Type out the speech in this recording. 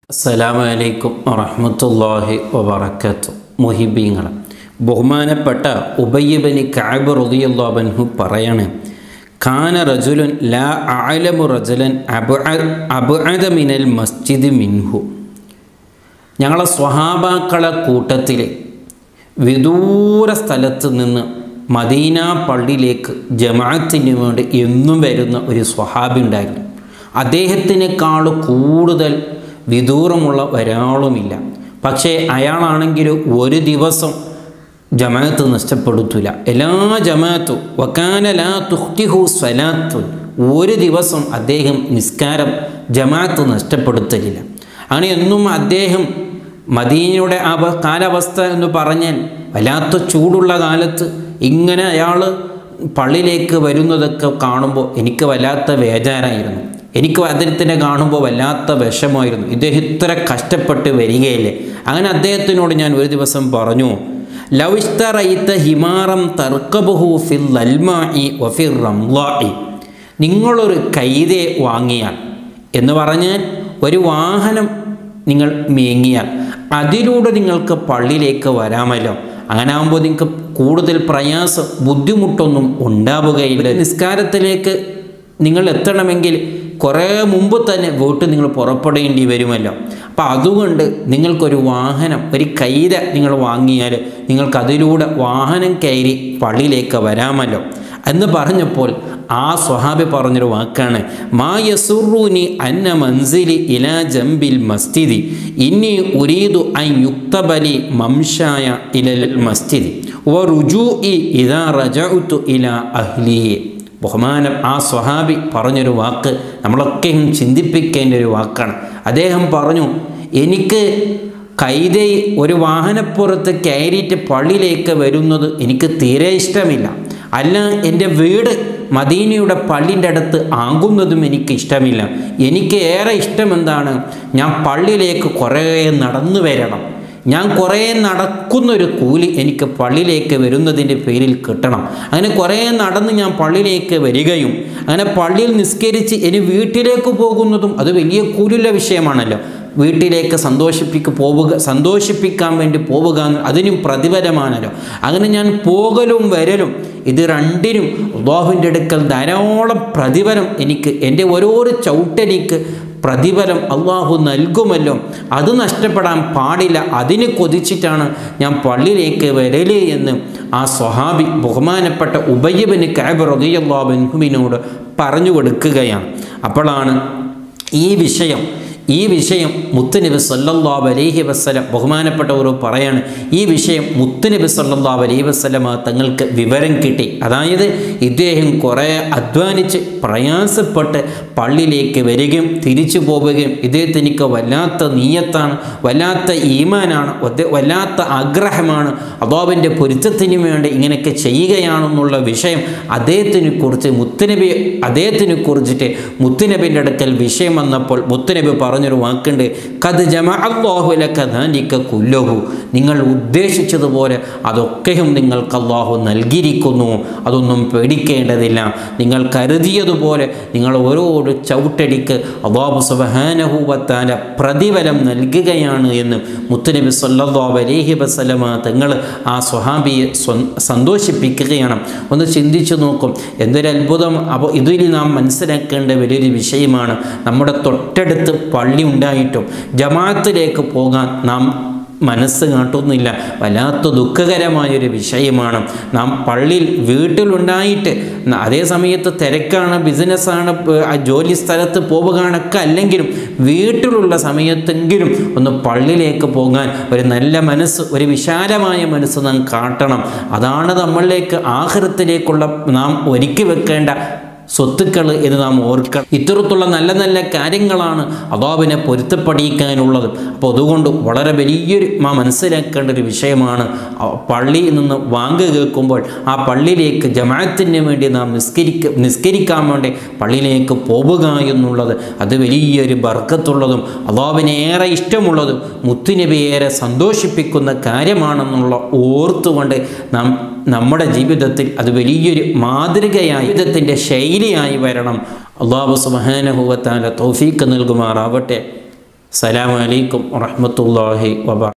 അസ്സലാമു അലൈക്കും വറഹ്മത്തുള്ളാഹി വബറകാത്തു മുഹിബീങ്ങൾ ബഹുമാനപ്പെട്ട ഉബയ്യബനി കാബ് റളിയല്ലാഹു പറയാണ് കാന റജുലുൻ ലാ അഅലമു റജുലൻ അബ്അദ മിനൽ മസ്ജിദ് മിൻഹു ഞങ്ങളെ സ്വഹാബാക്കളെ കൂട്ടത്തിൽ വിദൂര സ്ഥലത്ത് നിന്ന് മദീന പള്ളിയിലേക്ക് ജമാഅത്തിന് വേണ്ടി എന്നും വരുന്ന ഒരു സ്വഹാബി ഉണ്ടായിരുന്നു അദ്ദേഹത്തിനേക്കാൾ കൂടുതൽ വിദൂരമുള്ള ഒരാളുമില്ല പക്ഷേ അയാളാണെങ്കിൽ ഒരു ദിവസം ജമാഅത്ത് നഷ്ടപ്പെടുത്തില്ല എല്ലാ ജമാഅത്തും വക്കാന ലാ തുഹ്തിഹു സ്വലാത്തുൻ ഒരു ദിവസം അദ്ദേഹം നിസ്കാരം ജമാഅത്ത് നഷ്ടപ്പെടുത്തലില്ല അങ്ങനെ എന്നും അദ്ദേഹം മദീനയുടെ അവ കാലാവസ്ഥ എന്ന് പറഞ്ഞാൽ വല്ലാത്ത ചൂടുള്ള കാലത്ത് ഇങ്ങനെ അയാൾ പള്ളിയിലേക്ക് വരുന്നതൊക്കെ കാണുമ്പോൾ എനിക്ക് വല്ലാത്ത വേജാരായിരുന്നു എനിക്ക് അദ്ദേഹത്തിനെ കാണുമ്പോൾ വല്ലാത്ത വിഷമമായിരുന്നു ഇദ്ദേഹം ഇത്ര കഷ്ടപ്പെട്ട് വരികയില്ലേ അങ്ങനെ അദ്ദേഹത്തിനോട് ഞാൻ ഒരു ദിവസം പറഞ്ഞു ലവിസ്തറയിത്ത ഹിമാറം തർക്കബഹു ഫിൽ അൽമായി വഫിർ റംലായി നിങ്ങളൊരു കൈതയെ വാങ്ങിയാൽ എന്ന് പറഞ്ഞാൽ ഒരു വാഹനം നിങ്ങൾ മേങ്ങിയാൽ അതിലൂടെ നിങ്ങൾക്ക് പള്ളിയിലേക്ക് വരാമല്ലോ അങ്ങനെ ആകുമ്പോൾ നിങ്ങൾക്ക് കൂടുതൽ പ്രയാസം ബുദ്ധിമുട്ടൊന്നും ഉണ്ടാവുകയില്ല നിസ്കാരത്തിലേക്ക് നിങ്ങൾ എത്തണമെങ്കിൽ കുറേ മുമ്പ് തന്നെ വീട്ടിൽ നിങ്ങൾ പുറപ്പെടേണ്ടി വരുമല്ലോ അപ്പം അതുകൊണ്ട് നിങ്ങൾക്കൊരു വാഹനം ഒരു കൈര നിങ്ങൾ വാങ്ങിയാൽ നിങ്ങൾക്ക് അതിലൂടെ വാഹനം കയറി പള്ളിയിലേക്ക് വരാമല്ലോ എന്ന് പറഞ്ഞപ്പോൾ ആ സ്വഹാബി പറഞ്ഞൊരു വാക്കാണ് മാ യസുറൂനി അന്ന മൻസിലി ഇലാ ജംബിൽ മസ്ജിദി ഇനി ഉരീദു അൻ യുക്തബലി മംഷായ ഇലൽ മസ്ജിദി വ റുജൂ ഇതാ റജഉത്തു ഇലാ അഹ്ലിയെ ബഹുമാനം ആ സ്വഹാബി പറഞ്ഞൊരു വാക്ക് നമ്മളൊക്കെയും ചിന്തിപ്പിക്കേണ്ട ഒരു വാക്കാണ് അദ്ദേഹം പറഞ്ഞു എനിക്ക് കൈതൈ ഒരു വാഹനപ്പുറത്ത് കയറിയിട്ട് പള്ളിയിലേക്ക് വരുന്നത് എനിക്ക് തീരെ ഇഷ്ടമില്ല അല്ല എൻ്റെ വീട് മദീനയുടെ പള്ളിൻ്റെ അടുത്ത് ആകുന്നതും എനിക്ക് ഇഷ്ടമില്ല എനിക്ക് ഏറെ ഇഷ്ടം എന്താണ് ഞാൻ പള്ളിയിലേക്ക് കുറേ നടന്നു വരണം ഞാൻ കുറേ നടക്കുന്നൊരു കൂലി എനിക്ക് പള്ളിയിലേക്ക് വരുന്നതിൻ്റെ പേരിൽ കിട്ടണം അങ്ങനെ കുറേ നടന്ന് ഞാൻ പള്ളിയിലേക്ക് വരികയും അങ്ങനെ പള്ളിയിൽ നിസ്കരിച്ച് ഇനി വീട്ടിലേക്ക് പോകുന്നതും അത് വലിയ കൂലിയുള്ള വിഷയമാണല്ലോ വീട്ടിലേക്ക് സന്തോഷിപ്പിക്ക് പോവുക സന്തോഷിപ്പിക്കാൻ വേണ്ടി പോവുക അതിനും പ്രതിഫലമാണല്ലോ അങ്ങനെ ഞാൻ പോകലും വരലും ഇത് രണ്ടിനും അള്ളാഹുവിൻ്റെ അടുക്കൽ ധാരാളം പ്രതിഫലം എനിക്ക് എൻ്റെ ഓരോരോ ചവിട്ടനിക്ക് പ്രതിഫലം അള്ളാഹു നൽകുമല്ലോ അത് നഷ്ടപ്പെടാൻ പാടില്ല അതിന് കൊതിച്ചിട്ടാണ് ഞാൻ പള്ളിയിലേക്ക് വരല് എന്ന് ആ സ്വഹാബി ബഹുമാനപ്പെട്ട ഉബയ്യബിന് കാബ് റതിയല്ലാബിൻഹുവിനോട് പറഞ്ഞു കൊടുക്കുകയാണ് അപ്പോഴാണ് ഈ വിഷയം ഈ വിഷയം മുത്തുനബി സല്ലല്ലാഹു അലൈഹി വസ്ലം ബഹുമാനപ്പെട്ടവർ പറയാണ് ഈ വിഷയം മുത്തുനബി സല്ലല്ലാഹു അലൈഹി വസ്ലമ തങ്ങൾക്ക് വിവരം കിട്ടി അതായത് ഇദ്ദേഹം കുറേ അധ്വാനിച്ച് പ്രയാസപ്പെട്ട് പള്ളിയിലേക്ക് വരികയും തിരിച്ചു പോവുകയും ഇദ്ദേഹത്തിനിക്ക് വല്ലാത്ത നീയത്താണ് വല്ലാത്ത ഈമാനാണ് വല്ലാത്ത ആഗ്രഹമാണ് അബാബിൻ്റെ പൊരുത്തത്തിന് വേണ്ടി ഇങ്ങനെയൊക്കെ ചെയ്യുകയാണെന്നുള്ള വിഷയം അദ്ദേഹത്തിനെ കുറിച്ച് മുത്തുനബി അദ്ദേഹത്തിനെ കുറിച്ചിട്ട് മുത്തുനബിൻ്റെ അടുക്കൽ വിഷയം വന്നപ്പോൾ മുത്തുനബി പറഞ്ഞൊരു വാക്കുണ്ട് കത് ജമാഅല്ലാഹുലക്കഥാനിക്ക കുല്ലഹു നിങ്ങൾ ഉദ്ദേശിച്ചതുപോലെ അതൊക്കെയും നിങ്ങൾക്ക് അള്ളാഹു നൽകിയിരിക്കുന്നു അതൊന്നും പേടിക്കേണ്ടതില്ല നിങ്ങൾ കരുതിയതുപോലെ നിങ്ങൾ ഓരോരോ ചവിട്ടടിക്ക് അള്ളാഹു സുബഹാനഹൂവത്താല പ്രതിഫലം നൽകുകയാണ് എന്ന് മുത്തുനബി സല്ലല്ലാഹു അലൈഹി വസല്ലമ തങ്ങൾ ആ സ്വഹാബിയെ സന്തോഷിപ്പിക്കുകയാണ് ഒന്ന് ചിന്തിച്ചു നോക്കും എന്തൊരു അത്ഭുതം അപ്പോൾ ഇതിൽ നാം മനസ്സിലാക്കേണ്ട വലിയൊരു വിഷയമാണ് നമ്മുടെ തൊട്ടടുത്ത് പള്ളി ഉണ്ടായിട്ടും ജമാഅത്തിലേക്ക് പോകാൻ നാം മനസ്സ് കാട്ടുന്നില്ല വല്ലാത്ത ദുഃഖകരമായൊരു വിഷയമാണ് നാം പള്ളിയിൽ വീട്ടിലുണ്ടായിട്ട് അതേ സമയത്ത് തിരക്കാണ് ബിസിനസ്സാണ് ജോലി സ്ഥലത്ത് പോവുകയാണൊക്കെ അല്ലെങ്കിലും വീട്ടിലുള്ള സമയത്തെങ്കിലും ഒന്ന് പള്ളിയിലേക്ക് പോകാൻ ഒരു നല്ല മനസ്സ് ഒരു വിശാലമായ മനസ്സ് നാം കാട്ടണം അതാണ് നമ്മളിലേക്ക് ആഹൃത്തിലേക്കുള്ള നാം ഒരുക്കി വെക്കേണ്ട സ്വത്തുക്കൾ എന്ന് നാം ഓർക്കണം ഇത്തരത്തിലുള്ള നല്ല നല്ല കാര്യങ്ങളാണ് അതാവിനെ പൊരുത്തപ്പെടിക്കാനുള്ളത് അപ്പോൾ അതുകൊണ്ട് വളരെ വലിയൊരു നാം മനസ്സിലാക്കേണ്ട ഒരു വിഷയമാണ് പള്ളിയിൽ നിന്ന് വാങ്ങ് കേൾക്കുമ്പോൾ ആ പള്ളിയിലേക്ക് ജമാഅത്തിന് വേണ്ടി നാം നിസ്കരിക്ക നിസ്കരിക്കാൻ വേണ്ടി പള്ളിയിലേക്ക് പോവുക എന്നുള്ളത് അത് വലിയൊരു ബർക്കത്തുള്ളതും അള്ളാവിനെ ഏറെ ഇഷ്ടമുള്ളതും മുത്തുനബി ഏറെ സന്തോഷിപ്പിക്കുന്ന കാര്യമാണെന്നുള്ള ഓർത്തുകൊണ്ട് നാം നമ്മുടെ ജീവിതത്തിൽ അത് വലിയൊരു മാതൃകയായി ജീവിതത്തിൻ്റെ ശൈലിയായി വരണം അള്ളാഹു സുബാനഹുവത്താല തൗഫീക്ക് നൽകുമാറാവട്ടെ സലാമലൈക്കും വറഹമത്തല്ലാഹി വബ